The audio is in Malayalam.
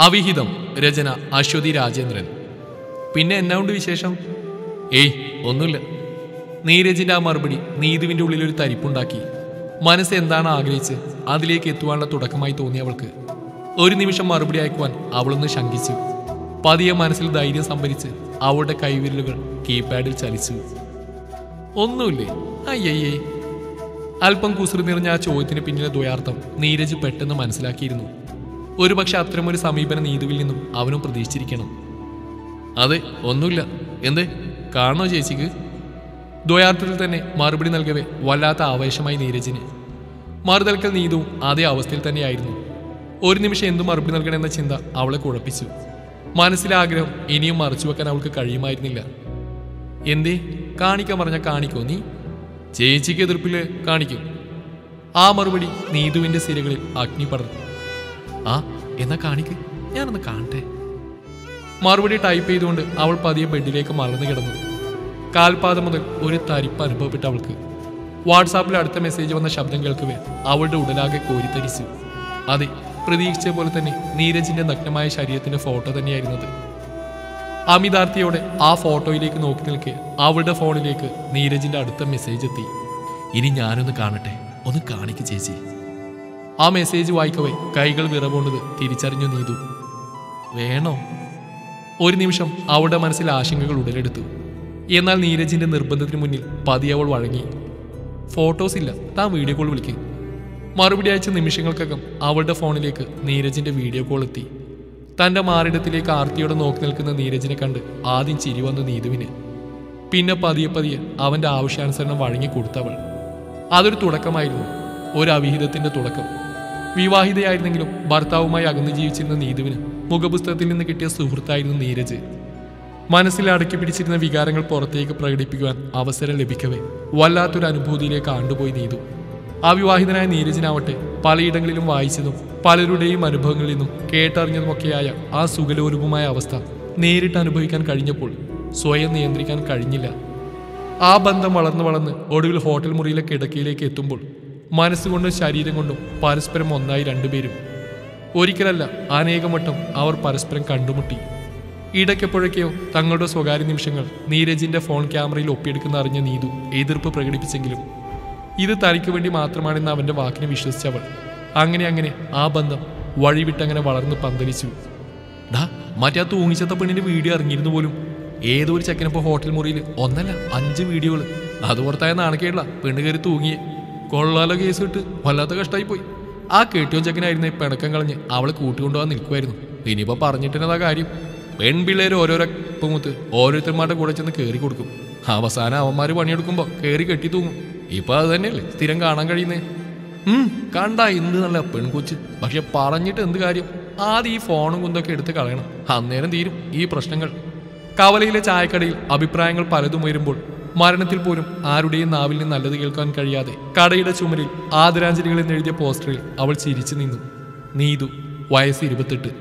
അവിഹിതം രചന അശ്വതി രാജേന്ദ്രൻ പിന്നെ എന്നാ ഉണ്ട് വിശേഷം ഏയ് ഒന്നുമില്ല നീരജിന്റെ ആ മറുപടി നീതുവിന്റെ ഉള്ളിൽ ഒരു തരിപ്പുണ്ടാക്കി മനസ്സ് എന്താണ് ആഗ്രഹിച്ച് അതിലേക്ക് എത്തുവാനുള്ള തുടക്കമായി തോന്നി അവൾക്ക് ഒരു നിമിഷം മറുപടി അയക്കുവാൻ അവളൊന്ന് ശങ്കിച്ചു പതിയെ മനസ്സിൽ ധൈര്യം സംഭരിച്ച് അവളുടെ കൈവിരലുകൾ കീപാഡിൽ ചലിച്ചു ഒന്നുമില്ലേ അയ്യയ്യേ അല്പം കുസൃതി നിറഞ്ഞ ആ ചോദ്യത്തിന് പിന്നിലെ ദ്വയാർത്ഥം നീരജ് പെട്ടെന്ന് മനസ്സിലാക്കിയിരുന്നു ഒരുപക്ഷെ അത്തരമൊരു സമീപനം നീതുവിൽ നിന്നും അവനും പ്രതീക്ഷിച്ചിരിക്കണം അതെ ഒന്നുമില്ല എന്തേ കാണണോ ചേച്ചിക്ക് ദ്വയാർത്ഥത്തിൽ തന്നെ മറുപടി നൽകവേ വല്ലാത്ത ആവേശമായി നീരജിന് മറുതൽക്കൽ നീതുവും അതേ അവസ്ഥയിൽ തന്നെയായിരുന്നു ഒരു നിമിഷം എന്തു മറുപടി നൽകണമെന്ന ചിന്ത അവളെ കുഴപ്പിച്ചു മനസ്സിലെ ആഗ്രഹം ഇനിയും മറച്ചു വെക്കാൻ അവൾക്ക് കഴിയുമായിരുന്നില്ല എന്തേ കാണിക്കാൻ പറഞ്ഞ കാണിക്കോ നീ ചേച്ചിക്ക് എതിർപ്പില് കാണിക്കും ആ മറുപടി നീതുവിന്റെ സിരകളിൽ അഗ്നി പടർന്നു ആ എന്നാ കാണിക്ക് ഞാനൊന്ന് കാണട്ടെ മറുപടി ടൈപ്പ് ചെയ്തുകൊണ്ട് അവൾ പതിയെ ബെഡിലേക്ക് മറന്നു കിടന്നു കാൽപാദം മുതൽ ഒരു തരിപ്പ് അനുഭവപ്പെട്ട അവൾക്ക് വാട്സാപ്പിൽ അടുത്ത മെസ്സേജ് വന്ന ശബ്ദം കേൾക്കവേ അവളുടെ ഉടലാകെ കോരിത്തരിച്ചു അതെ പ്രതീക്ഷിച്ച പോലെ തന്നെ നീരജിന്റെ നഗ്നമായ ശരീരത്തിന്റെ ഫോട്ടോ തന്നെയായിരുന്നത് അമിതാർത്ഥിയോടെ ആ ഫോട്ടോയിലേക്ക് നോക്കി നിൽക്കെ അവളുടെ ഫോണിലേക്ക് നീരജിന്റെ അടുത്ത മെസ്സേജ് എത്തി ഇനി ഞാനൊന്ന് കാണട്ടെ ഒന്ന് കാണിക്ക് ചേച്ചി ആ മെസ്സേജ് വായിക്കവേ കൈകൾ വിറവുകൊണ്ടത് തിരിച്ചറിഞ്ഞു നീതു വേണോ ഒരു നിമിഷം അവളുടെ മനസ്സിൽ ആശങ്കകൾ ഉടലെടുത്തു എന്നാൽ നീരജിന്റെ നിർബന്ധത്തിന് മുന്നിൽ പതിയെ അവൾ വഴങ്ങി ഫോട്ടോസ് ഇല്ല താൻ വീഡിയോ കോൾ വിളിക്ക് മറുപടി അയച്ച നിമിഷങ്ങൾക്കകം അവളുടെ ഫോണിലേക്ക് നീരജിന്റെ വീഡിയോ കോൾ എത്തി തന്റെ മാറിടത്തിലേക്ക് ആർത്തിയോടെ നോക്കി നിൽക്കുന്ന നീരജിനെ കണ്ട് ആദ്യം ചിരി വന്നു നീതുവിന് പിന്നെ പതിയെ പതിയെ അവന്റെ ആവശ്യാനുസരണം വഴങ്ങി കൊടുത്തവൾ അതൊരു തുടക്കമായിരുന്നു ഒരു അവിഹിതത്തിന്റെ തുടക്കം വിവാഹിതയായിരുന്നെങ്കിലും ഭർത്താവുമായി അകന്നു ജീവിച്ചിരുന്ന നീതുവിന് മുഖപുസ്തകത്തിൽ നിന്ന് കിട്ടിയ സുഹൃത്തായിരുന്നു നീരജ് മനസ്സിൽ അടക്കി പിടിച്ചിരുന്ന വികാരങ്ങൾ പുറത്തേക്ക് പ്രകടിപ്പിക്കുവാൻ അവസരം ലഭിക്കവേ വല്ലാത്തൊരു അനുഭൂതിയിലേക്ക് ആണ്ടുപോയി നീതു അവിവാഹിതനായ നീരജിനാവട്ടെ പലയിടങ്ങളിലും വായിച്ചതും പലരുടെയും അനുഭവങ്ങളിൽ നിന്നും കേട്ടറിഞ്ഞതുമൊക്കെയായ ആ സുഖലോലുപമായ അവസ്ഥ നേരിട്ട് അനുഭവിക്കാൻ കഴിഞ്ഞപ്പോൾ സ്വയം നിയന്ത്രിക്കാൻ കഴിഞ്ഞില്ല ആ ബന്ധം വളർന്നു വളർന്ന് ഒടുവിൽ ഹോട്ടൽ മുറിയിലെ കിടക്കയിലേക്ക് എത്തുമ്പോൾ മനസ്സുകൊണ്ടും ശരീരം കൊണ്ടും പരസ്പരം ഒന്നായി രണ്ടുപേരും ഒരിക്കലല്ല അനേകം വട്ടം അവർ പരസ്പരം കണ്ടുമുട്ടി ഇടയ്ക്കെപ്പോഴൊക്കെയോ തങ്ങളുടെ സ്വകാര്യ നിമിഷങ്ങൾ നീരജിന്റെ ഫോൺ ക്യാമറയിൽ ഒപ്പിയെടുക്കുന്ന അറിഞ്ഞ നീതു എതിർപ്പ് പ്രകടിപ്പിച്ചെങ്കിലും ഇത് തനിക്ക് വേണ്ടി മാത്രമാണെന്ന് അവന്റെ വാക്കിനെ വിശ്വസിച്ചവൾ അങ്ങനെ അങ്ങനെ ആ ബന്ധം വഴിവിട്ടങ്ങനെ വളർന്ന് പന്തലിച്ചു ഡാ മറ്റേ ആ തൂങ്ങിച്ചത്ത പെണ്ണിന്റെ വീഡിയോ ഇറങ്ങിയിരുന്നു പോലും ഏതോ ഒരു ചെക്കനപ്പോ ഹോട്ടൽ മുറിയിൽ ഒന്നല്ല അഞ്ച് വീഡിയോകൾ അത് പുറത്തായ നാണക്കേടില്ല പെണ്ണ് കയറി തൂങ്ങിയേ കൊള്ളാലോ കേസ് ഇട്ട് വല്ലാത്ത കഷ്ടായി പോയി ആ കെട്ടിയോ ചെക്കനായിരുന്നെ പിണക്കം കളഞ്ഞ് അവളെ കൂട്ടിക്കൊണ്ടുപോകാൻ നിൽക്കുമായിരുന്നു ഇനിയിപ്പോ പറഞ്ഞിട്ടുന്നതാ കാര്യം പെൺപിള്ളേർ ഓരോരോ മുത്ത് ഓരോരുത്തന്മാരുടെ കൂടെ ചെന്ന് കയറി കൊടുക്കും അവസാനം അവന്മാര് പണിയെടുക്കുമ്പോ കയറി കെട്ടി തൂങ്ങും ഇപ്പൊ അത് തന്നെയല്ലേ സ്ഥിരം കാണാൻ കഴിയുന്നേ ഉം കണ്ട എന്ത് നല്ല പെൺകൊച്ച് പക്ഷെ പറഞ്ഞിട്ട് എന്ത് കാര്യം ആദ്യം ഈ ഫോണും കുന്തൊക്കെ എടുത്ത് കളയണം അന്നേരം തീരും ഈ പ്രശ്നങ്ങൾ കവലയിലെ ചായക്കടയിൽ അഭിപ്രായങ്ങൾ പലതും ഉയരുമ്പോൾ മരണത്തിൽ പോലും ആരുടെയും നാവിൽ നിന്ന് നല്ലത് കേൾക്കാൻ കഴിയാതെ കടയുടെ ചുമരിൽ ആദരാഞ്ജലികൾ എന്നെഴുതിയ പോസ്റ്ററിൽ അവൾ ചിരിച്ചു നിന്നു നീതു വയസ്സ് ഇരുപത്തെട്ട്